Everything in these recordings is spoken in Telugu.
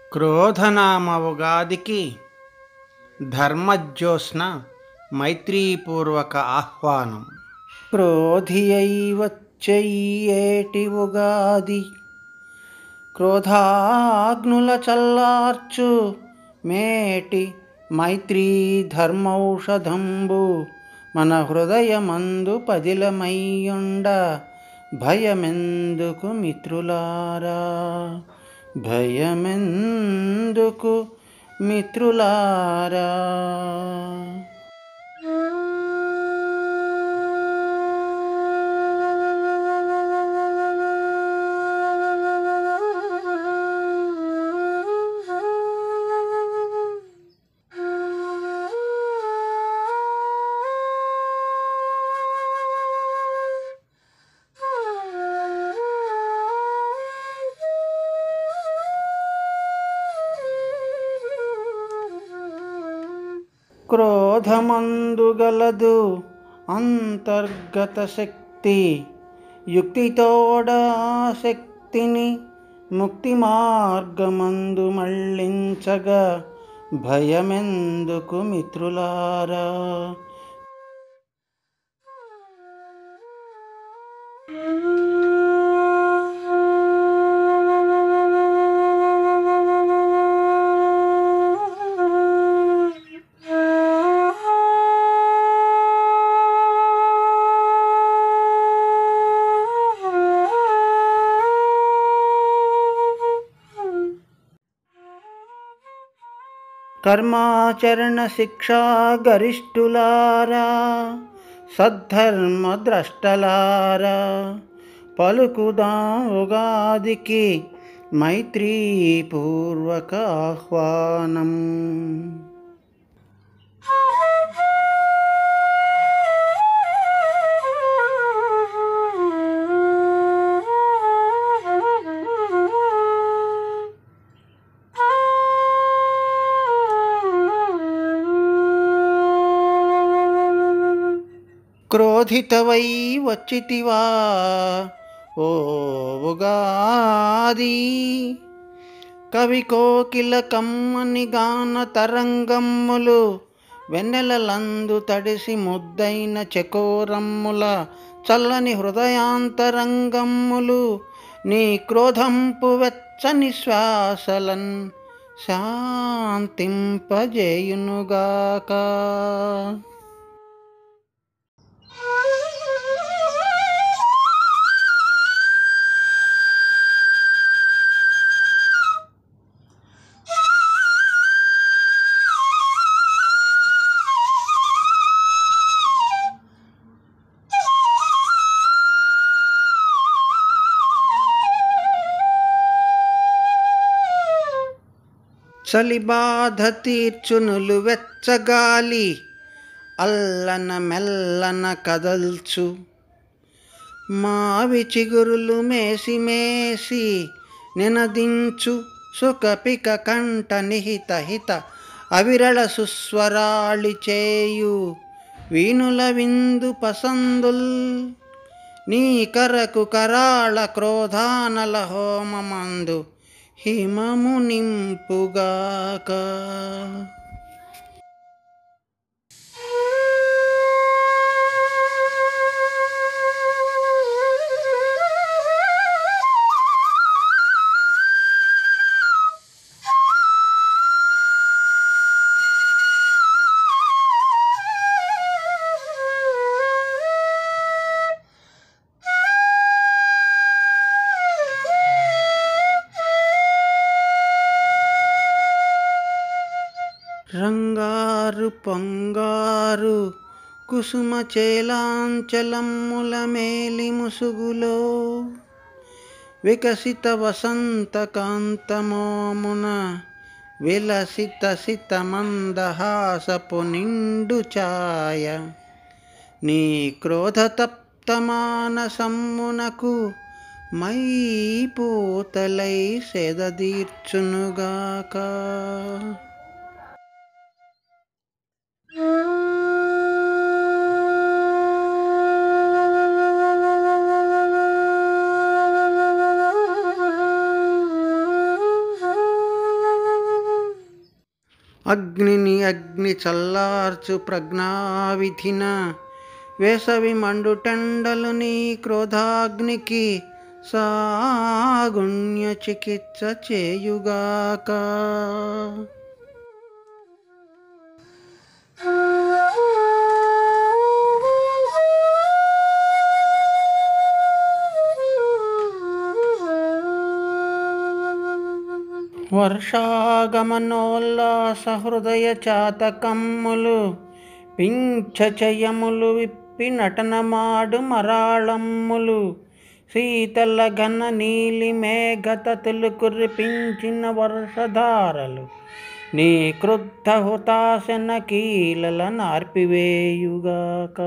క్రోధనామ ఉగాదికి ధర్మజ్యోత్స్న మైత్రీపూర్వక ఆహ్వానం క్రోధి అయి వచ్చేటి ఉగాది క్రోధాగ్నుల చల్లార్చు మేటి మైత్రీ ధర్మౌషధంబు మన హృదయమందు పదిలమయ్యుండ భయమెందుకు మిత్రులారా భయమెందుకు మిత్రులారా క్రోధమందుగలదు అంతర్గత శక్తి యుక్తితోడా శక్తిని ముక్తి మార్గమందు మళ్ళించగా భయమెందుకు మిత్రులారా కర్మాచరణ శిక్షా గరిష్ఠులారా సద్ధర్మద్రష్టలారా పలుకుదా ఉగాదికి మైత్రీపూర్వక ఆహ్వానం క్రోధితవై వచ్చితివా ఓ ఉగాది కవి కోకిల కమ్మని గాన తరంగమ్ములు వెన్నెలలందు తడిసి ముద్దైన చకోరమ్ముల చల్లని హృదయాంతరంగమ్ములు నీ క్రోధంపు వెచ్చని శ్వాసలన్ శాంతింపజేయునుగాక చలి బాధ తీర్చునులు వెచ్చగాలి అల్లన మెల్లన కదల్చు మావి చిగురులు మేసి మేసి నినదించు సుఖపిక కంఠ నిహిత హిత అవిరళ సుస్వరాళి చేయు వీణుల విందు పసందుల్ నీ కరకు కరాళ క్రోధానల హోమమందు హిమము నింపుగాక రంగారు పొంగారు కుసుమ చేలాంచలమ్ముల మేలి ముసుగులో వికసిత వసంత కాంతమోమున విలసిత సిత మందహాసపు నిండు ఛాయ నీ క్రోధతప్త మానసమ్మునకు మై పూతలై సెదదీర్చునుగాక అగ్నిని అగ్ని చల్లార్చు ప్రజ్ఞావిధిన వేసవి మండుటెండలు నీ క్రోధాగ్నికి సాగుణ్య చికిత్స చేయుగాక వర్షాగమనోల్లాస హృదయ చాతకమ్ములు పింఛచయములు విప్పి నటనమాడు మరాళమ్ములు శీతల ఘన నీలి మేఘతతులు కురిపించిన వర్షధారలు నీ క్రుద్ధ హుతాశన కీలల నార్పివేయుగాక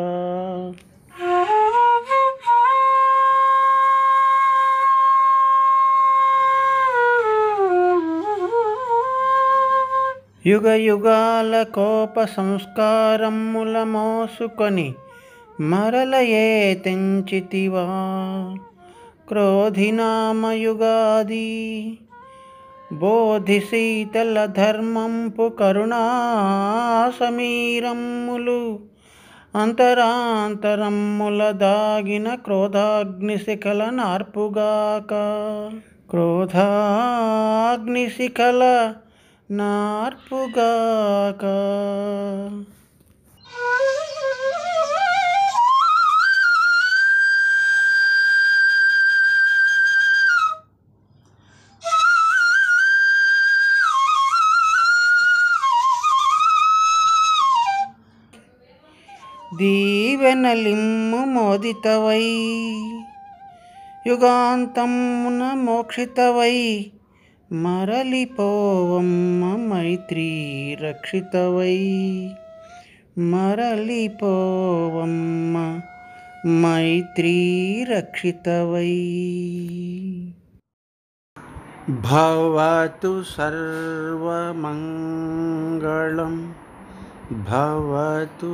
యుగ యుగాల కోప సంస్కారముల మోసుకొని మరలయే తెంచితివా క్రోధినామయుగాది బోధి శీతల ధర్మంపు కరుణా సమీరమ్ములు అంతరాంతరమ్ముల దాగిన క్రోధాగ్నిశిఖల నార్పుగాక క్రోధాగ్నిశిఖల నార్పుగాక దీవెనలిమ్ము మోదితవై యుగాంతమున మోక్షితవై మరలిపోవమ్మ మైత్రీ రక్షితవై మరలిపోవమ్మ మైత్రీ రక్షితవై భవతు సర్వమంగళం భవతు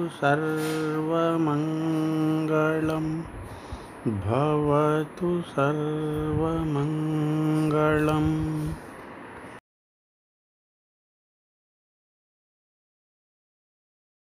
సర్వమంగళం భవతు సర్వమంగళం